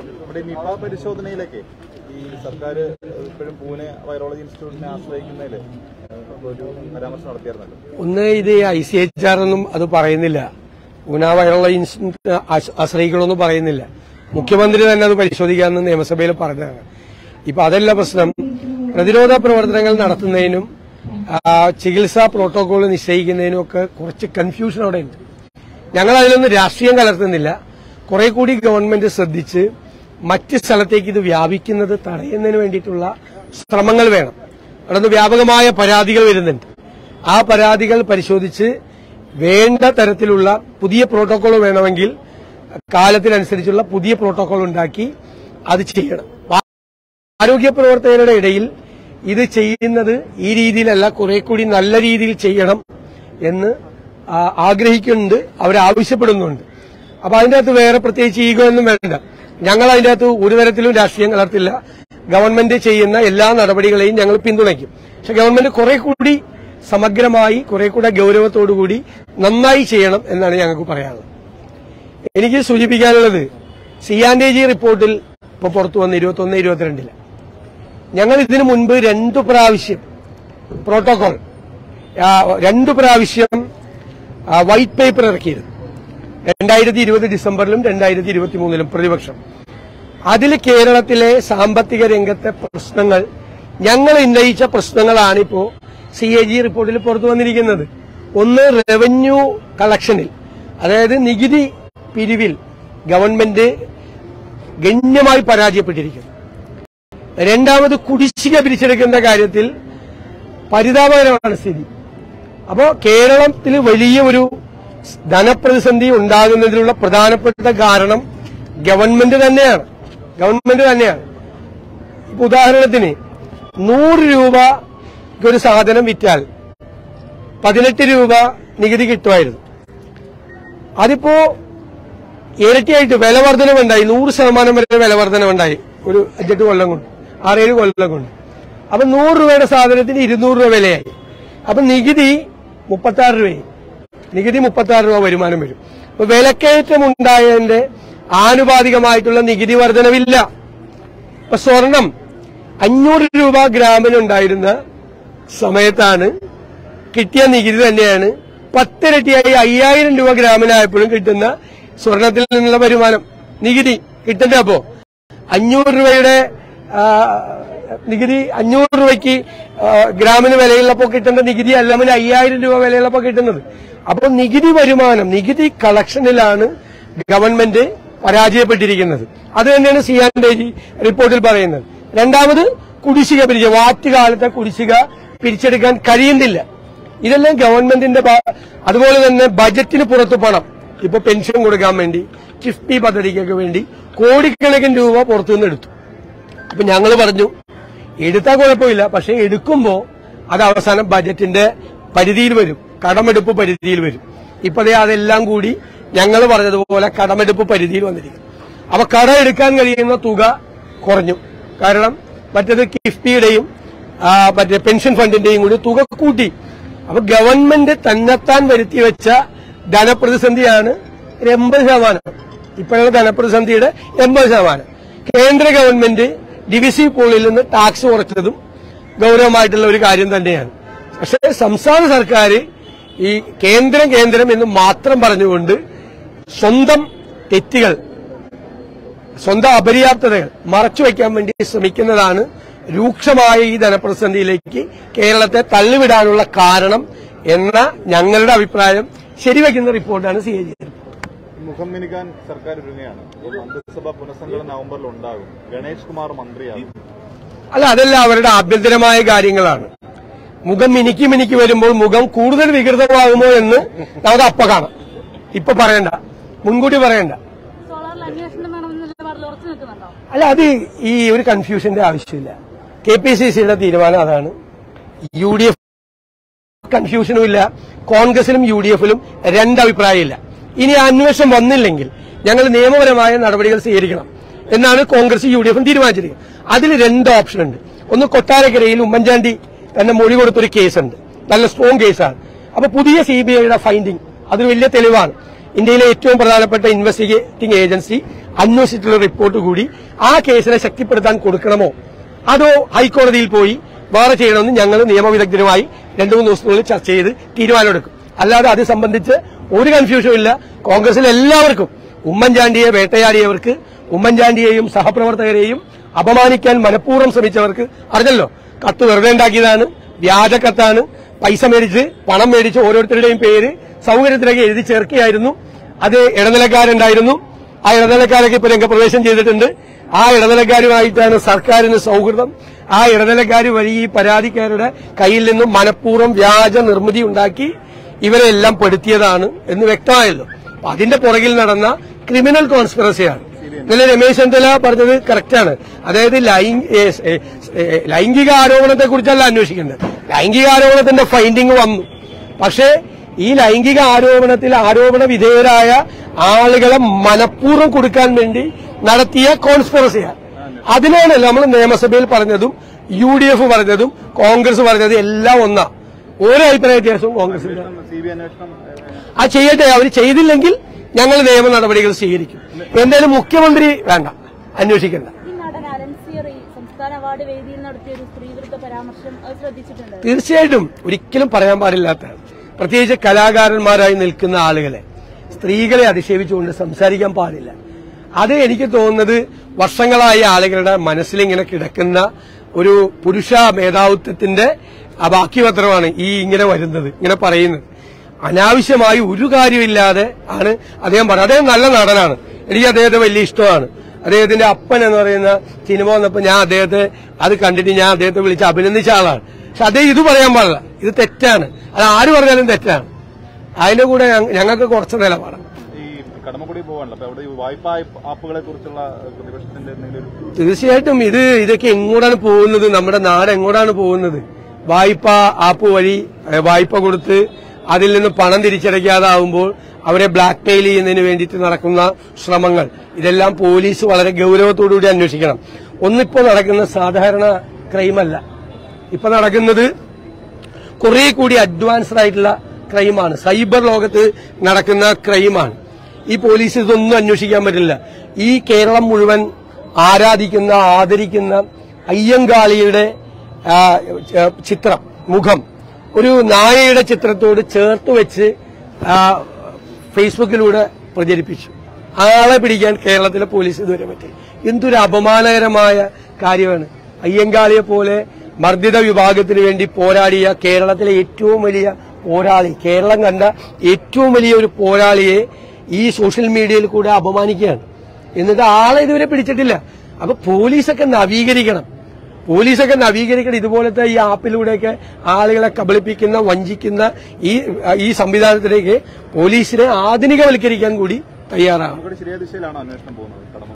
നമ്മുടെ ഈ നിപ പരിശോധനയിലൊക്കെ ഈ സർക്കാർ ഇപ്പോഴും പൂനെ വൈറോളജി ഇൻസ്റ്റിറ്റ്യൂട്ടിനെ ആശ്രയിക്കുന്നതിൽ ഒരു പരാമർശം നടത്തിയായിരുന്നല്ലോ ഒന്ന് ഇത് ഐ സി എച്ച് ആർ ഒന്നും അത് പറയുന്നില്ല പൂന വൈറോളജി ഇൻസ്റ്റിറ്റ്യൂട്ട് ആശ്- ആശ്രയിക്കണമെന്ന് പറയുന്നില്ല മുഖ്യമന്ത്രി തന്നെ അത് പരിശോധിക്കാമെന്ന് നിയമസഭയിൽ പറഞ്ഞതാണ് ഇപ്പൊ അതല്ല പ്രശ്നം പ്രതിരോധ പ്രവർത്തനങ്ങൾ നടത്തുന്നതിനും ആ, ചികിത്സാ പ്രോട്ടോകോൾ നിശ്ചയിക്കുന്നതിനും ഒക്കെ കുറച്ച് കൺഫ്യൂഷൻ അവിടെ ഉണ്ട് ഞങ്ങൾ അതിലൊന്നും രാഷ്ട്രീയം കലർത്തുന്നില്ല കുറെ കൂടി ഗവൺമെന്റ് ശ്രദ്ധിച്ച് മറ്റ് സ്ഥലത്തേക്ക് ഇത് വ്യാപിക്കുന്നത് തടയുന്നതിന് വേണ്ടിയിട്ടുള്ള ശ്രമങ്ങൾ വേണം അവിടെ നിന്ന് വ്യാപകമായ പരാതികൾ വരുന്നുണ്ട് ആ പരാതികൾ പരിശോധിച്ച് വേണ്ട തരത്തിലുള്ള പുതിയ പ്രോട്ടോകോൾ വേണമെങ്കിൽ കാലത്തിനനുസരിച്ചുള്ള പുതിയ പ്രോട്ടോകോൾ ഉണ്ടാക്കി അത് ചെയ്യണം ആരോഗ്യ പ്രവർത്തകരുടെ ഇടയിൽ ഇത് ചെയ്യുന്നത് ഈ രീതിയിലല്ല കുറെ കൂടി നല്ല രീതിയിൽ ചെയ്യണം എന്ന് ആ, ആഗ്രഹിക്കുന്നുണ്ട് അവരാവശ്യപ്പെടുന്നുണ്ട് അപ്പൊ അതിന്റെ അകത്ത് വേറെ പ്രത്യേകിച്ച് ഈഗോ ഒന്നും വേണ്ട ഞങ്ങൾ അതിന്റെ അകത്ത് ഒരു തരത്തിലും രാഷ്ട്രീയം കലർത്തില്ല ഗവൺമെന്റ് ചെയ്യുന്ന എല്ലാ നടപടികളെയും ഞങ്ങൾ പിന്തുണയ്ക്കും പക്ഷെ ഗവൺമെന്റ് കുറെ കൂടി സമഗ്രമായി കുറെ കൂടെ ഗൌരവത്തോടുകൂടി നന്നായി ചെയ്യണം എന്നാണ് ഞങ്ങൾക്ക് പറയാനുള്ളത് എനിക്ക് സൂചിപ്പിക്കാനുള്ളത് സിയാൻഡേജി റിപ്പോർട്ടിൽ ഇപ്പൊ പുറത്തു വന്ന ഇരുപത്തൊന്ന് ഇരുപത്തിരണ്ടില് ഞങ്ങൾ ഇതിനു മുൻപ് രണ്ടു പ്രാവശ്യം പ്രോട്ടോകോൾ ആ, രണ്ടു പ്രാവശ്യം ആ, വൈറ്റ് പേപ്പർ ഇറക്കിയിരുന്നു രണ്ടായിരത്തി ഇരുപത് ഡിസംബറിലും രണ്ടായിരത്തി ഇരുപത്തി മൂന്നിലും പ്രതിപക്ഷം അതിൽ കേരളത്തിലെ സാമ്പത്തിക രംഗത്തെ പ്രശ്നങ്ങൾ ഞങ്ങൾ ഉന്നയിച്ച പ്രശ്നങ്ങളാണ് ഇപ്പോ സി എ ജി റിപ്പോർട്ടിൽ പുറത്തു വന്നിരിക്കുന്നത് ഒന്ന് റവന്യൂ കളക്ഷനിൽ അതായത് നികുതി പിരിവിൽ ഗവൺമെന്റ് ഗണ്യമായി പരാജയപ്പെട്ടിരിക്കുന്നു രണ്ടാമത് കുടിശ്ശിക പിരിച്ചെടുക്കുന്ന കാര്യത്തിൽ പരിതാപകരമാണ് സ്ഥിതി അപ്പോ കേരളത്തിൽ വലിയ ഒരു ധനപ്രതിസന്ധി ഉണ്ടാകുന്നതിനുള്ള പ്രധാനപ്പെട്ട കാരണം ഗവൺമെന്റ് തന്നെയാണ് ഗവൺമെന്റ് തന്നെയാണ് ഇപ്പൊ ഉദാഹരണത്തിന് നൂറ് രൂപ ഒരു സാധനം വിറ്റാൽ പതിനെട്ട് രൂപ നികുതി കിട്ടുമായിരുന്നു അതിപ്പോ ഇരട്ടിയായിട്ട് വില വർധനവുണ്ടായി നൂറ് ശതമാനം വരെ വില വർധനവുണ്ടായി ഒരു അഞ്ചെട്ട് കൊല്ലം കൊണ്ട് ആറേഴ് കൊല്ലം കൊണ്ട് അപ്പൊ നൂറ് രൂപയുടെ സാധനത്തിന് ഇരുന്നൂറ് രൂപ വിലയായി അപ്പൊ നികുതി മുപ്പത്തി ആറ് രൂപയായി നികുതി മുപ്പത്തി ആറ് രൂപ വരുമാനം വരും അപ്പൊ വിലക്കയറ്റം ഉണ്ടായതിന്റെ ആനുപാതികമായിട്ടുള്ള നികുതി വർധനവില്ല ഇപ്പൊ സ്വർണം അഞ്ഞൂറ് രൂപ ഗ്രാമിനുണ്ടായിരുന്ന സമയത്താണ് കിട്ടിയ നികുതി തന്നെയാണ് പത്തിരട്ടിയായി അയ്യായിരം രൂപ ഗ്രാമിനായപ്പോഴും കിട്ടുന്ന സ്വർണത്തിൽ നിന്നുള്ള വരുമാനം നികുതി കിട്ടണ്ട അപ്പോ അഞ്ഞൂറ് രൂപയുടെ ആ, നികുതി അഞ്ഞൂറ് രൂപയ്ക്ക് ആ, ഗ്രാമിന് വിലയുള്ളപ്പോൾ കിട്ടേണ്ട നികുതി അല്ലെങ്കിൽ അയ്യായിരം രൂപ വിലയുള്ളപ്പോൾ കിട്ടുന്നത് അപ്പോൾ നികുതി വരുമാനം നികുതി കളക്ഷനിലാണ് ഗവൺമെന്റ് പരാജയപ്പെട്ടിരിക്കുന്നത് അത് തന്നെയാണ് സി ആൻഡ് റിപ്പോർട്ടിൽ പറയുന്നത് രണ്ടാമത് കുടിശ്ശിക പിരിച്ച വാറ്റ് കാലത്തെ കുടിശ്ശിക പിരിച്ചെടുക്കാൻ കഴിയുന്നില്ല ഇതെല്ലാം ഗവൺമെന്റിന്റെ ഭാ- അതുപോലെ തന്നെ ബജറ്റിന് പുറത്ത് പണം ഇപ്പൊ പെൻഷൻ കൊടുക്കാൻ വേണ്ടി കിഫ്ബി പദ്ധതിക്കൊക്കെ വേണ്ടി കോടിക്കണക്കിന് രൂപ പുറത്തുനിന്ന് എടുത്തു അപ്പൊ ഞങ്ങൾ പറഞ്ഞു എടുത്താൽ കുഴപ്പമില്ല പക്ഷെ എടുക്കുമ്പോ അത് അവസാനം ബജറ്റിന്റെ പരിധിയിൽ വരും കടമെടുപ്പ് പരിധിയിൽ വരും ഇപ്പോഴേ അതെല്ലാം കൂടി ഞങ്ങൾ പറഞ്ഞതുപോലെ കടമെടുപ്പ് പരിധിയിൽ വന്നിരിക്കും അപ്പൊ കടം എടുക്കാൻ കഴിയുന്ന തുക കുറഞ്ഞു കാരണം മറ്റേത് കിഫ്ബിയുടെയും ആ, മറ്റേ പെൻഷൻ ഫണ്ടിന്റെയും കൂടി തുക കൂട്ടി അപ്പൊ ഗവൺമെന്റ് തന്നെത്താൻ വരുത്തി വെച്ച ധനപ്രതിസന്ധിയാണ് ഒരു എൺപത് ശതമാനം ഇപ്പോഴുള്ള ധനപ്രതിസന്ധിയുടെ എൺപത് ശതമാനം കേന്ദ്ര ഗവൺമെന്റ് ഡിവിസി പൂളിൽ നിന്ന് ടാക്സ് കുറച്ചതും ഗൗരവമായിട്ടുള്ള ഒരു കാര്യം തന്നെയാണ് പക്ഷേ സംസ്ഥാന സർക്കാർ ഈ കേന്ദ്രം കേന്ദ്രം എന്ന് മാത്രം പറഞ്ഞുകൊണ്ട് സ്വന്തം തെറ്റുകൾ സ്വന്തം അപര്യാപ്തതകൾ മറച്ചുവെക്കാൻ വേണ്ടി ശ്രമിക്കുന്നതാണ് രൂക്ഷമായ ഈ ധനപ്രതിസന്ധിയിലേക്ക് കേരളത്തെ തള്ളിവിടാനുള്ള കാരണം എന്ന ഞങ്ങളുടെ അഭിപ്രായം ശരിവെക്കുന്ന റിപ്പോർട്ടാണ് സി എ ജി മുഖം മിനുക്കാൻ സർക്കാർ ഒരുങ്ങുകയാണ് അപ്പോൾ മന്ത്രിസഭ പുനഃസംഘടന നവംബറിൽ ഉണ്ടാകും ഗണേഷ് കുമാർ മന്ത്രിയാകും അല്ല അതെല്ലാം അവരുടെ ആഭ്യന്തരമായ കാര്യങ്ങളാണ് മുഖം മിനുക്കി മിനുക്കി വരുമ്പോൾ മുഖം കൂടുതൽ വികൃതമാകുമോ എന്ന് നമുക്ക് അപ്പ കാണാം ഇപ്പൊ പറയണ്ട മുൻകൂട്ടി പറയണ്ട സോളാറിൽ അന്വേഷണം വേണമെന്ന നിലപാടിൽ ഉറച്ചു നിൽക്കുന്നുണ്ടോ അല്ല അത് ഈ ഒരു കൺഫ്യൂഷന്റെ ആവശ്യമില്ല കെ പി സി സിയുടെ തീരുമാനം അതാണ് യു ഡി എഫ് കൺഫ്യൂഷനും ഇല്ല കോൺഗ്രസിലും യു ഡി എഫിലും രണ്ടഭിപ്രായമില്ല ഇനി ആ അന്വേഷണം വന്നില്ലെങ്കിൽ ഞങ്ങൾ നിയമപരമായ നടപടികൾ സ്വീകരിക്കണം എന്നാണ് കോൺഗ്രസ് യു ഡി എഫും തീരുമാനിച്ചിരിക്കുന്നത് അതിൽ രണ്ട് ഓപ്ഷൻ ഉണ്ട് ഒന്ന് കൊട്ടാരക്കരയിൽ ഉമ്മൻചാണ്ടി തന്നെ മൊഴി കൊടുത്തൊരു കേസുണ്ട് നല്ല സ്ട്രോങ് കേസാണ് അപ്പൊ പുതിയ സി ബി ഐയുടെ ഫൈൻഡിങ് അതൊരു വലിയ തെളിവാണ് ഇന്ത്യയിലെ ഏറ്റവും പ്രധാനപ്പെട്ട ഇൻവെസ്റ്റിഗേറ്റിംഗ് ഏജൻസി അന്വേഷിച്ചിട്ടുള്ള റിപ്പോർട്ട് കൂടി ആ കേസിനെ ശക്തിപ്പെടുത്താൻ കൊടുക്കണമോ അതോ ഹൈക്കോടതിയിൽ പോയി വേറെ ചെയ്യണമെന്ന് ഞങ്ങൾ നിയമവിദഗ്ധരുമായി രണ്ടു മൂന്ന് ദിവസത്തിനുള്ളിൽ ചർച്ച ചെയ്ത് തീരുമാനമെടുക്കും അല്ലാതെ അത് സംബന്ധിച്ച് ഒരു കൺഫ്യൂഷനും ഇല്ല കോൺഗ്രസിലെ എല്ലാവർക്കും ഉമ്മൻചാണ്ടിയെ വേട്ടയാടിയവർക്ക് ഉമ്മൻചാണ്ടിയെയും സഹപ്രവർത്തകരെയും അപമാനിക്കാൻ മനഃപൂർവ്വം ശ്രമിച്ചവർക്ക് അറിഞ്ഞല്ലോ കത്ത് വെറുതെ ഉണ്ടാക്കിയതാണ് വ്യാജ കത്താണ് പൈസ മേടിച്ച് പണം മേടിച്ച് ഓരോരുത്തരുടെയും പേര് സൗകര്യത്തിലേക്ക് എഴുതി ചേർക്കുകയായിരുന്നു അത് ഇടനിലക്കാരുണ്ടായിരുന്നു ആ ഇടനിലക്കാരൊക്കെ ഇപ്പൊ രംഗപ്രവേശം ചെയ്തിട്ടുണ്ട് ആ ഇടനിലക്കാരുമായിട്ടാണ് സർക്കാരിന് സൗഹൃദം ആ ഇടനിലക്കാർ വഴി ഈ പരാതിക്കാരുടെ കയ്യിൽ നിന്നും മനഃപൂർവ്വം വ്യാജ നിർമ്മിതി ഉണ്ടാക്കി ഇവരെല്ലാം പെടുത്തിയതാണ് എന്ന് വ്യക്തമായല്ലോ അപ്പൊ അതിന്റെ പുറകിൽ നടന്ന ക്രിമിനൽ കോൺസ്പിറസിയാണ് ഇന്നലെ രമേശ് ചെന്നിത്തല പറഞ്ഞത് കറക്റ്റാണ് അതായത് ലൈംഗ- ഏ, ഏ, ഏ, ലൈംഗിക ആരോപണത്തെ കുറിച്ചല്ല അന്വേഷിക്കേണ്ടത് ലൈംഗിക ആരോപണത്തിന്റെ ഫൈൻഡിങ് വന്നു പക്ഷേ ഈ ലൈംഗിക ആരോപണത്തിൽ ആരോപണ വിധേയരായ ആളുകളെ മനഃപൂർവ്വം കൊടുക്കാൻ വേണ്ടി നടത്തിയ കോൺസ്പിറസിയാണ് അതിനാണ് നമ്മൾ നിയമസഭയിൽ പറഞ്ഞതും യു ഡി എഫ് പറഞ്ഞതും കോൺഗ്രസ് പറഞ്ഞതും എല്ലാം ഒന്നാ ഓരോ അഭിപ്രായ വ്യത്യാസവും കോൺഗ്രസിന്റെ സി ബി അന്വേഷണം ഏഹ്, ആ ചെയ്യട്ടെ അവർ ചെയ്തില്ലെങ്കിൽ ഞങ്ങൾ നിയമ നടപടികൾ സ്വീകരിക്കും എന്തായാലും മുഖ്യമന്ത്രി വേണ്ട അന്വേഷിക്കണ്ട ഈ നടൻ അലൻസിയർ ഈ സംസ്ഥാന അവാർഡ് വേദിയിൽ നടത്തിയ ഒരു സ്ത്രീവിരുദ്ധ പരാമർശം അത് ശ്രദ്ധിച്ചിട്ടുണ്ട് തീർച്ചയായിട്ടും ഒരിക്കലും പറയാൻ പാടില്ലാത്തതാണ് പ്രത്യേകിച്ച് കലാകാരന്മാരായി നിൽക്കുന്ന ആളുകളെ സ്ത്രീകളെ അധിക്ഷേപിച്ചുകൊണ്ട് സംസാരിക്കാൻ പാടില്ല അത് എനിക്ക് തോന്നുന്നത് വർഷങ്ങളായി ആളുകളുടെ മനസ്സിലിങ്ങനെ കിടക്കുന്ന ഒരു പുരുഷ മേധാവിത്വത്തിന്റെ ആ ബാക്കിപത്രമാണ് ഈ ഇങ്ങനെ വരുന്നത് ഇങ്ങനെ പറയുന്നത് അനാവശ്യമായി ഒരു കാര്യമില്ലാതെ ആണ് അദ്ദേഹം പറഞ്ഞത് അദ്ദേഹം നല്ല നടനാണ് എനിക്ക് അദ്ദേഹത്തെ വലിയ ഇഷ്ടമാണ് അദ്ദേഹത്തിന്റെ അപ്പൻ എന്ന് പറയുന്ന സിനിമ വന്നപ്പോൾ ഞാൻ അദ്ദേഹത്തെ അത് കണ്ടിട്ട് ഞാൻ അദ്ദേഹത്തെ വിളിച്ച് അഭിനന്ദിച്ച ആളാണ് പക്ഷെ അദ്ദേഹം ഇത് പറയാൻ പാടില്ല ഇത് തെറ്റാണ് അത് ആര് പറഞ്ഞാലും തെറ്റാണ് അതിന്റെ കൂടെ ഞങ്ങ- ഞങ്ങൾക്ക് കുറച്ച് നിലപാടാണ് ഈ കടമക്കുടി പോകാണല്ലോ അപ്പൊ അവിടെ ഈ വായ്പാ ആപ്പുകളെ കുറിച്ചുള്ള പ്രതിപക്ഷത്തിന്റെ എന്തെങ്കിലും ഒരു തീർച്ചയായിട്ടും ഇത് ഇതൊക്കെ എങ്ങോട്ടാണ് പോകുന്നത് നമ്മുടെ നാട് എങ്ങോട്ടാണ് പോകുന്നത് വായ്പ ആപ്പ് വഴി ഏഹ്, വായ്പ കൊടുത്ത് അതിൽ നിന്ന് പണം തിരിച്ചടയ്ക്കാതാവുമ്പോൾ അവരെ ബ്ലാക്ക് മെയിൽ ചെയ്യുന്നതിന് വേണ്ടിയിട്ട് നടക്കുന്ന ശ്രമങ്ങൾ ഇതെല്ലാം പോലീസ് വളരെ ഗൌരവത്തോടുകൂടി അന്വേഷിക്കണം ഒന്നിപ്പോ നടക്കുന്ന സാധാരണ ക്രൈമല്ല ഇപ്പൊ നടക്കുന്നത് കുറെ കൂടി അഡ്വാൻസ്ഡ് ആയിട്ടുള്ള ക്രൈമാണ് സൈബർ ലോകത്ത് നടക്കുന്ന ക്രൈമാണ് ഈ പോലീസ് ഇതൊന്നും അന്വേഷിക്കാൻ പറ്റില്ല ഈ കേരളം മുഴുവൻ ആരാധിക്കുന്ന ആദരിക്കുന്ന അയ്യങ്കാളിയുടെ ആ, ച- ചിത്രം മുഖം ഒരു നായയുടെ ചിത്രത്തോട് ചേർത്ത് വെച്ച് ആ, ഫേസ്ബുക്കിലൂടെ പ്രചരിപ്പിച്ചു ആളെ പിടിക്കാൻ കേരളത്തിലെ പോലീസ് ഇതുവരെ പറ്റി എന്തൊരു അപമാനകരമായ കാര്യമാണ് അയ്യങ്കാളിയെ പോലെ മർദ്ദിത വിഭാഗത്തിന് വേണ്ടി പോരാടിയ കേരളത്തിലെ ഏറ്റവും വലിയ പോരാളി കേരളം കണ്ട ഏറ്റവും വലിയ ഒരു പോരാളിയെ ഈ സോഷ്യൽ മീഡിയയിൽ കൂടെ അപമാനിക്കുകയാണ് എന്നിട്ട് ആളെ ഇതുവരെ പിടിച്ചിട്ടില്ല അപ്പൊ പോലീസൊക്കെ നവീകരിക്കണം പോലീസൊക്കെ നവീകരിക്കണം ഇതുപോലത്തെ ഈ ആപ്പിലൂടെയൊക്കെ ആളുകളെ കബളിപ്പിക്കുന്ന വഞ്ചിക്കുന്ന ഈ ഈ സംവിധാനത്തിലേക്ക് പോലീസിനെ ആധുനികവൽക്കരിക്കാൻ കൂടി തയ്യാറാണ് ഇവിടെ ശരിയായ ദിശയിലാണോ അന്വേഷണം പോകുന്നത് കടമ